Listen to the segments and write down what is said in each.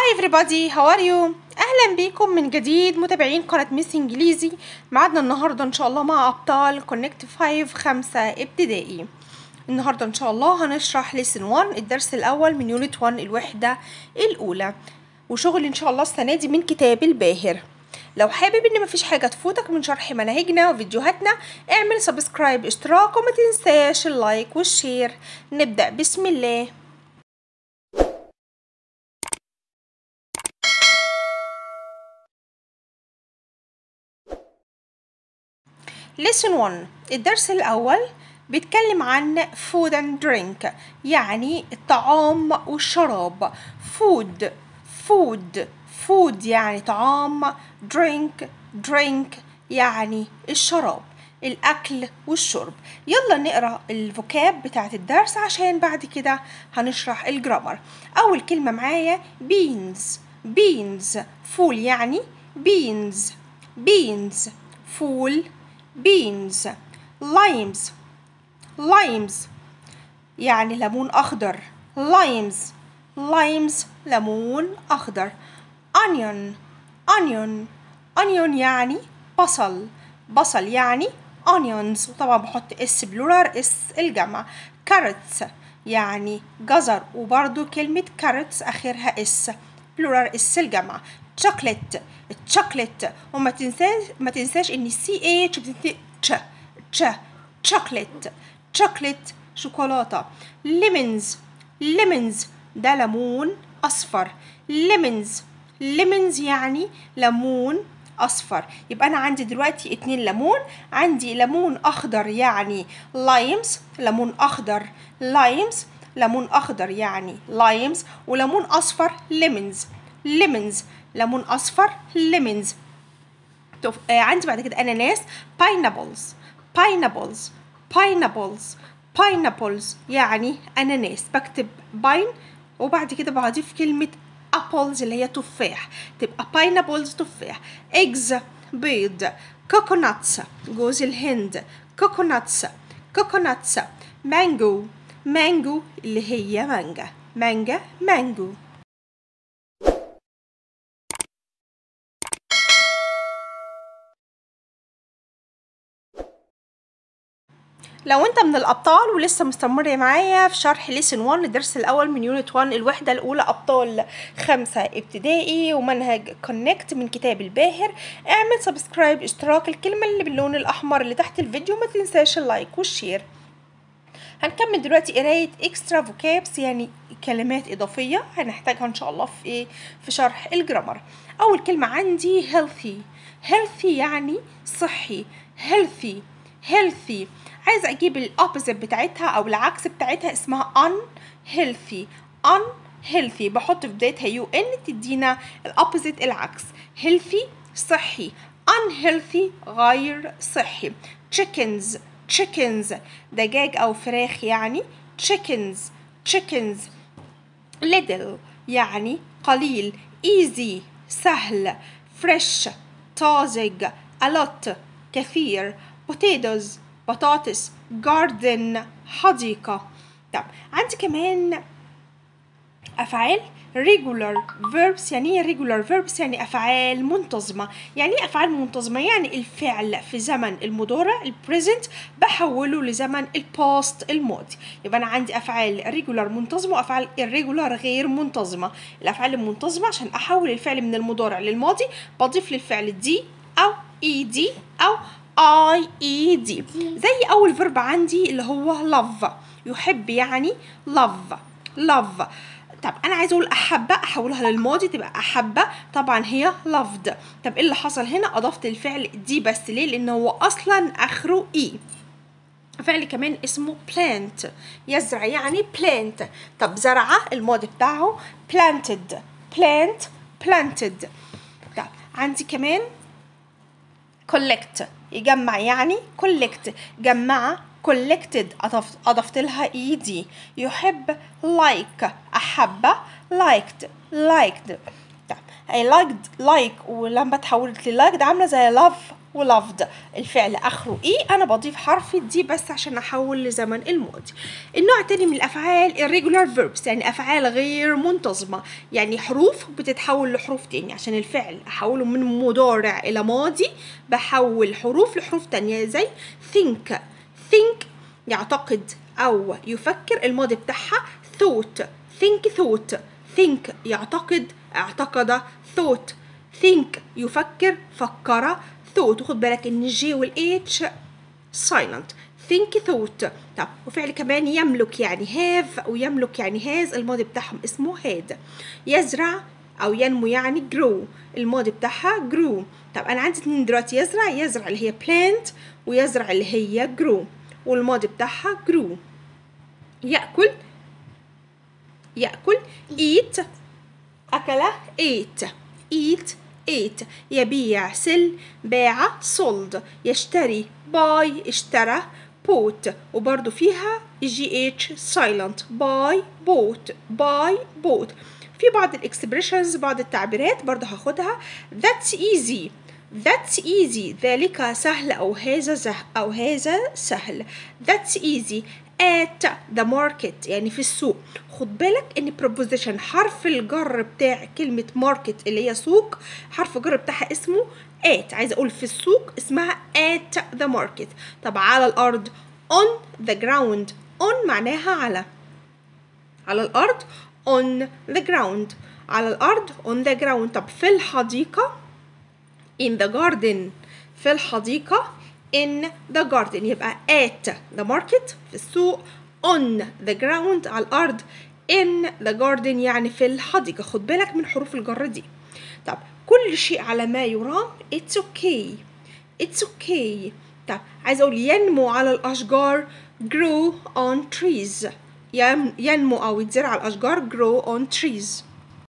everybody how are you اهلا بيكم من جديد متابعين قناة ميس انجليزي معادنا النهاردة ان شاء الله مع ابطال كونكت 5 خمسة ابتدائي النهاردة ان شاء الله هنشرح ليسن 1 الدرس الاول من يونت 1 الوحدة الاولى وشغل ان شاء الله السنة دي من كتاب الباهر لو حابب ان مفيش حاجة تفوتك من شرح مناهجنا وفيديوهاتنا اعمل سبسكرايب اشتراك وما تنساش اللايك والشير نبدأ بسم الله lesson 1 الدرس الأول بيتكلم عن food and drink يعني الطعام والشراب food food food يعني طعام drink drink يعني الشراب الأكل والشرب يلا نقرأ الفوكاب بتاعت الدرس عشان بعد كده هنشرح الجرامر أول كلمة معايا beans beans فول يعني beans beans فول beans limes limes يعني ليمون أخضر limes limes ليمون أخضر onion onion onion يعني بصل بصل يعني onions وطبعا بحط اس بلورال اس الجمع carrots يعني جزر وبرضو كلمة carrots آخرها اس بلورال اس الجمع chocolate الشوكليت وما تنساش ما تنساش ان السي اتش بتنتهي تش تش chocolate chocolate شوكولاتة lemons lemons ده ليمون أصفر lemons lemons يعني ليمون أصفر يبقى أنا عندي دلوقتي اتنين ليمون عندي ليمون أخضر يعني limes ليمون أخضر limes ليمون أخضر يعني limes وليمون أصفر lemons lemons ليمون أصفر lemons طب آه عندي بعد كده أناناس pineapples pineapples pineapples pineapples يعني أناناس بكتب باين وبعد كده بضيف كلمة apples اللي هي تفاح تبقى pineapples تفاح eggs بيض coconuts جوز الهند coconuts coconuts mango mango اللي هي مانجا مانجا مانجو لو انت من الابطال ولسه مستمر معايا في شرح ليسن 1 الدرس الاول من يونت 1 الوحده الاولى ابطال خمسة ابتدائي ومنهج كونكت من كتاب الباهر اعمل سبسكرايب اشتراك الكلمه اللي باللون الاحمر اللي تحت الفيديو ما تنساش اللايك والشير هنكمل دلوقتي قرايه اكسترا فوكابس يعني كلمات اضافيه هنحتاجها ان شاء الله في ايه في شرح الجرامر اول كلمه عندي healthy healthy يعني صحي healthy healthy عايزه اجيب الاوبوزيت بتاعتها او العكس بتاعتها اسمها unhealthy unhealthy بحط في بدايتها يو ان تدينا الاوبوزيت العكس healthy صحي unhealthy غير صحي chickens chickens دجاج او فراخ يعني chickens chickens little يعني قليل easy سهل fresh طازج a lot كثير potatoes بطاطس garden حديقة طب عندي كمان أفعال regular verbs يعني ايه regular verbs يعني أفعال منتظمة يعني ايه أفعال منتظمة يعني الفعل في زمن المضارع البريزنت بحوله لزمن الباست الماضي يبقى أنا عندي أفعال regular منتظمة وأفعال irregular غير منتظمة الأفعال المنتظمة عشان أحول الفعل من المضارع للماضي بضيف للفعل دي أو ed أو اي اي دي زي اول فيرب عندي اللي هو love يحب يعني love love طب انا عايزه اقول احب احولها للماضي تبقى احب طبعا هي loved طب ايه اللي حصل هنا اضفت الفعل دي بس ليه لان هو اصلا اخره اي فعل كمان اسمه plant يزرع يعني plant طب زرعه الماضي بتاعه planted plant planted طب عندي كمان collect يجمع يعني collect جمع collected أضفت, أضفت لها اي دي يحب like أحب liked liked طب I liked like ولما اتحولت ل like ده عاملة زي love ولافد الفعل اخره ايه انا بضيف حرف دي بس عشان احول لزمن الماضي النوع التاني من الافعال irregular verbs يعني افعال غير منتظمه يعني حروف بتتحول لحروف تاني عشان الفعل احوله من مضارع الى ماضي بحول حروف لحروف تانية زي think think يعتقد او يفكر الماضي بتاعها thought think thought think يعتقد اعتقد thought think يفكر فكر thought خد بالك ان الجي والاتش silent think thought طب وفعل كمان يملك يعني have او يملك يعني has الماضي بتاعهم اسمه had يزرع او ينمو يعني grow الماضي بتاعها grew طب انا عندي اتنين دلوقتي يزرع يزرع اللي هي plant ويزرع اللي هي grow والماضي بتاعها grew يأكل يأكل eat أكل ate eat ate يبيع sell باع sold يشتري buy اشترى bought وبرضو فيها جي اتش silent buy bought buy bought في بعض الاكسبريشنز بعض التعبيرات برضو هاخدها that's easy that's easy ذلك سهل أو هذا سهل أو هذا سهل that's easy at the market يعني في السوق خد بالك ان preposition حرف الجر بتاع كلمة market اللي هي سوق حرف الجر بتاعها اسمه at عايزة اقول في السوق اسمها at the market طب على الارض on the ground on معناها على على الارض on the ground على الارض on the ground طب في الحديقة in the garden في الحديقة in the garden يبقى at the market في السوق on the ground على الأرض in the garden يعني في الحديقة خد بالك من حروف الجر دي طب كل شيء على ما يرام it's okay it's okay طب عايز أقول ينمو على الأشجار grow on trees ينمو أو يتزرع على الأشجار grow on trees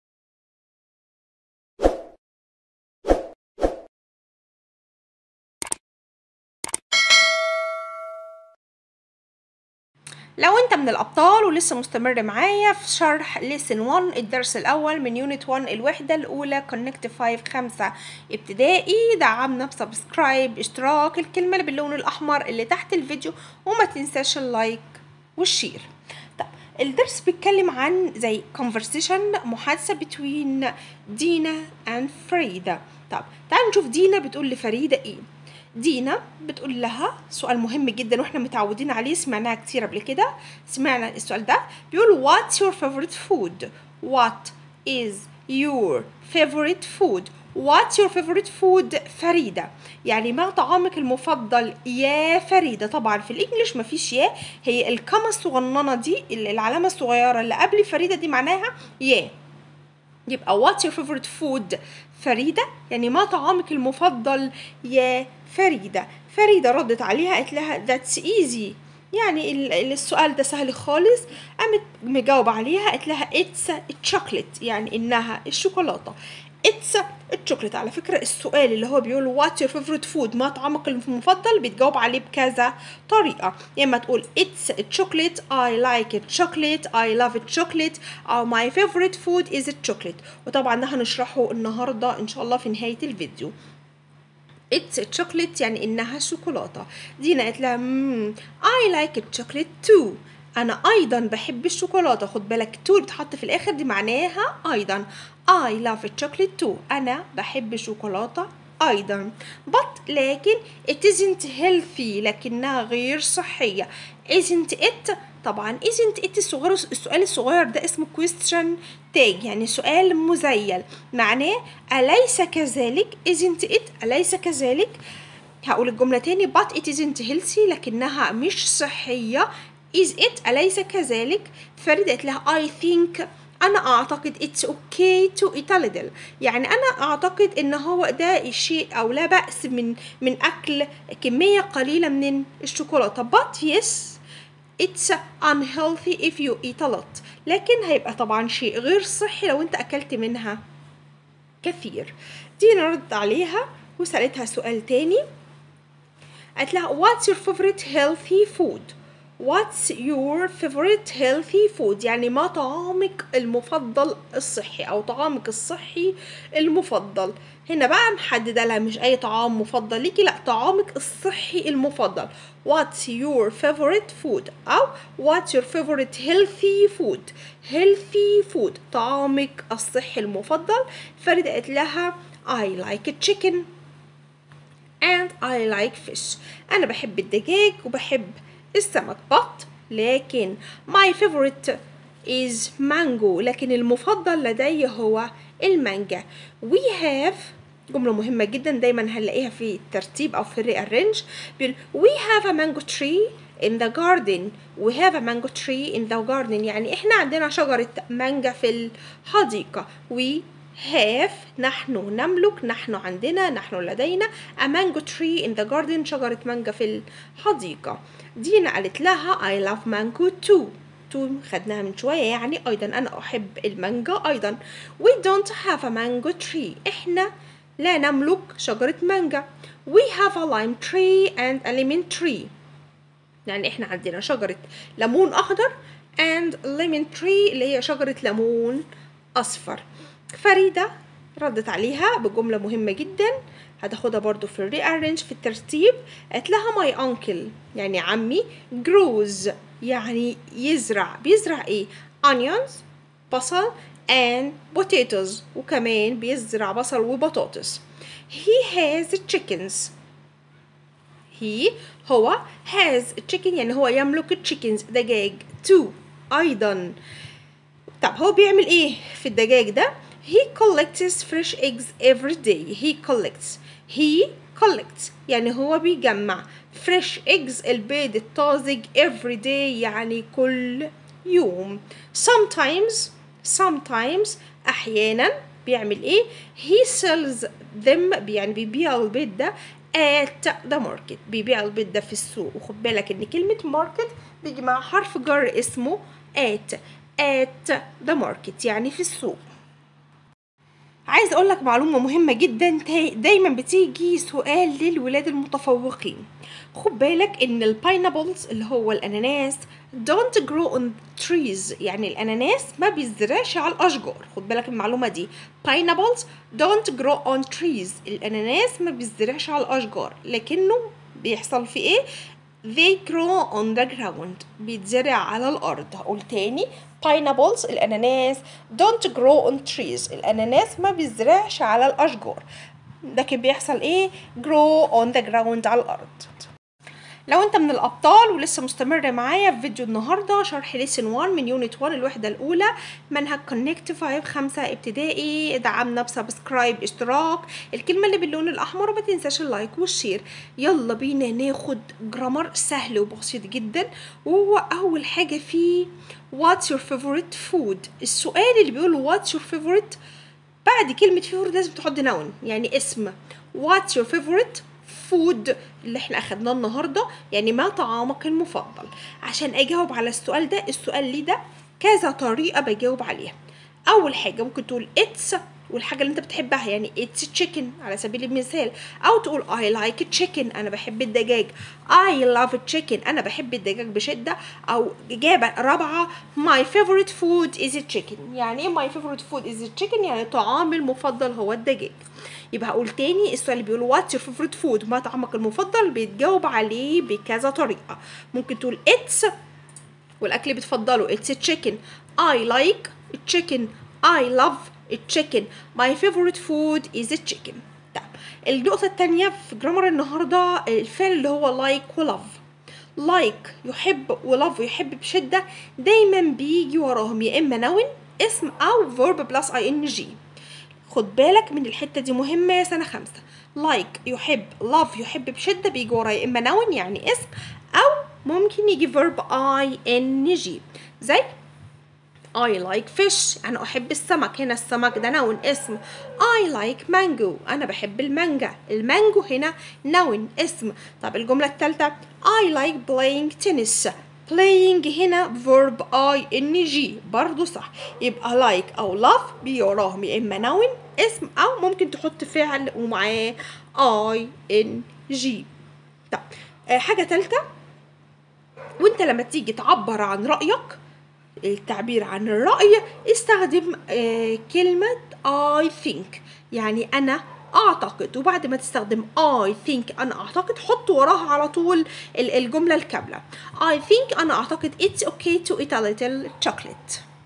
لو انت من الابطال ولسه مستمر معايا في شرح ليسن 1 الدرس الاول من يونت 1 الوحده الاولى كونكت 5 5 ابتدائي دعمنا بسبسكرايب اشتراك الكلمه اللي باللون الاحمر اللي تحت الفيديو وما تنساش اللايك والشير طب الدرس بيتكلم عن زي conversation محادثه between دينا and فريده طب تعال نشوف دينا بتقول لفريده ايه دينا بتقول لها سؤال مهم جدا واحنا متعودين عليه سمعناها كتير قبل كده سمعنا السؤال ده بيقول what's your favorite food what is your favorite food what's your favorite food فريدة يعني ما طعامك المفضل يا فريدة طبعا في الانجليش مفيش يا هي الكما الصغننة دي العلامة الصغيرة اللي قبل فريدة دي معناها يا يبقى what's your favorite food فريدة يعني ما طعامك المفضل يا فريدة فريدة ردت عليها قالت لها that's easy يعني السؤال ده سهل خالص قامت مجاوبة عليها قالت لها it's chocolate يعني إنها الشوكولاتة it's الشوكولات على فكرة السؤال اللي هو بيقول what your favorite food ما طعامك المفضل بتجاوب عليه بكذا طريقة يا إما تقول it's chocolate I like it chocolate I love it chocolate أو my favorite food is chocolate وطبعا ده هنشرحه النهاردة إن شاء الله في نهاية الفيديو it's chocolate يعني إنها شوكولاتة دينا قالت لها مم, I like it chocolate too أنا أيضا بحب الشوكولاتة خد بالك تو بتحط في الآخر دي معناها أيضا I love chocolate too أنا بحب الشوكولاتة أيضا but لكن it isn't healthy لكنها غير صحية isn't it طبعا isn't it الصغير السؤال الصغير ده اسمه question tag يعني سؤال مزيل معناه أليس كذلك isn't it أليس كذلك هقول الجملة تاني but it isn't healthy لكنها مش صحية is it أليس كذلك فريدة قالت لها I think أنا أعتقد it's okay to eat a little يعني أنا أعتقد إن هو ده الشيء أو لا بأس من من أكل كمية قليلة من الشوكولاتة but yes it's unhealthy if you eat a lot لكن هيبقى طبعا شيء غير صحي لو أنت أكلت منها كثير دينا ردت عليها وسألتها سؤال تاني قالت لها what's your favorite healthy food What's your favorite healthy food يعني ما طعامك المفضل الصحي أو طعامك الصحي المفضل هنا بقى محددة لها مش أي طعام مفضل ليكي لأ طعامك الصحي المفضل What's your favorite food أو What's your favorite healthy food healthy food طعامك الصحي المفضل فريدة قالت لها I like chicken and I like fish أنا بحب الدجاج وبحب السمك but لكن my favorite is mango لكن المفضل لدي هو المانجا we have جملة مهمة جدا دايما هنلاقيها في الترتيب أو في الريارنج بيقول we have a mango tree in the garden we have a mango tree in the garden يعني احنا عندنا شجرة مانجا في الحديقة we have نحن نملك نحن عندنا نحن لدينا a mango tree in the garden شجرة مانجا في الحديقة دينا قالت لها I love mango too تو خدناها من شوية يعني أيضا أنا أحب المانجا أيضا we don't have a mango tree إحنا لا نملك شجرة مانجا we have a lime tree and a lemon tree يعني إحنا عندنا شجرة ليمون أخضر and lemon tree اللي هي شجرة ليمون أصفر فريدة ردت عليها بجملة مهمة جدا هتاخدها برضو في الريارنج في الترتيب قالت لها my uncle يعني عمي grows يعني يزرع بيزرع ايه onions بصل and potatoes وكمان بيزرع بصل وبطاطس he has chickens he هو has chicken يعني هو يملك chickens دجاج too أيضا طب هو بيعمل ايه في الدجاج ده he collects fresh eggs every day he collects he collects يعني هو بيجمع fresh eggs البيض الطازج every day يعني كل يوم sometimes sometimes أحيانا بيعمل ايه he sells them يعني بيبيع البيض ده at the market بيبيع البيض ده في السوق وخد بالك ان كلمة market بيجي مع حرف جر اسمه at at the market يعني في السوق عايز اقول لك معلومة مهمة جدا دايما بتيجي سؤال للولاد المتفوقين خد بالك ان الباينابلز اللي هو الاناناس don't grow on trees يعني الاناناس ما بيزرعش على الاشجار خد بالك المعلومة دي pineapples don't grow on trees الاناناس ما بيزرعش على الاشجار لكنه بيحصل في ايه they grow on the ground بيتزرع على الأرض هقول تاني pineapples الأناناس don't grow on trees الأناناس ما بيزرعش على الأشجار لكن بيحصل إيه grow on the ground على الأرض لو انت من الابطال ولسه مستمر معايا في فيديو النهارده شرح ليسن 1 من يونت 1 الوحده الاولى منهج كونكت 5 5 ابتدائي ادعمنا بسبسكرايب اشتراك الكلمه اللي باللون الاحمر وما تنساش اللايك والشير يلا بينا ناخد جرامر سهل وبسيط جدا وهو اول حاجه فيه واتس يور فيفورت فود السؤال اللي بيقول واتس يور فيفورت بعد كلمه فيفورت لازم تحط نون يعني اسم واتس يور فيفورت فود اللي احنا اخدناه النهارده يعني ما طعامك المفضل عشان اجاوب على السؤال ده السؤال ليه ده كذا طريقه بجاوب عليها اول حاجه ممكن تقول اتس والحاجه اللي انت بتحبها يعني اتس تشيكن على سبيل المثال او تقول اي لايك تشيكن انا بحب الدجاج اي لاف تشيكن انا بحب الدجاج بشده او اجابه رابعه ماي فيفورت فود از تشيكن يعني ايه ماي فيفورت فود از تشيكن يعني طعامي المفضل هو الدجاج يبقى هقول تاني السؤال اللي بيقول واتس يور فيفورت فود ما طعامك المفضل بيتجاوب عليه بكذا طريقه ممكن تقول اتس والاكل اللي بتفضله اتس تشيكن اي لايك تشيكن اي لاف التشيكن ماي فيفورت فود از تشيكن النقطة التانية في جرامر النهاردة الفعل اللي هو لايك like ولاف لايك like يحب ولاف يحب بشدة دايما بيجي وراهم يا إما نون اسم أو verb بلس اي ان جي خد بالك من الحتة دي مهمة يا سنة خمسة لايك like يحب لاف يحب بشدة بيجي وراه يا إما نون يعني اسم أو ممكن يجي verb اي ان جي زي I like fish أنا أحب السمك هنا السمك ده نون اسم I like mango أنا بحب المانجا المانجو هنا نون اسم طب الجملة الثالثة I like playing tennis playing هنا verb ing برضو صح يبقى like أو love بيجي وراهم يا إما نون اسم أو ممكن تحط فعل ومعاه ing طب آه حاجة ثالثة وانت لما تيجي تعبر عن رأيك التعبير عن الرأي استخدم آه كلمة I think يعني أنا أعتقد وبعد ما تستخدم I think أنا أعتقد حط وراها على طول ال- الجملة الكاملة I think أنا أعتقد it's okay to eat a little chocolate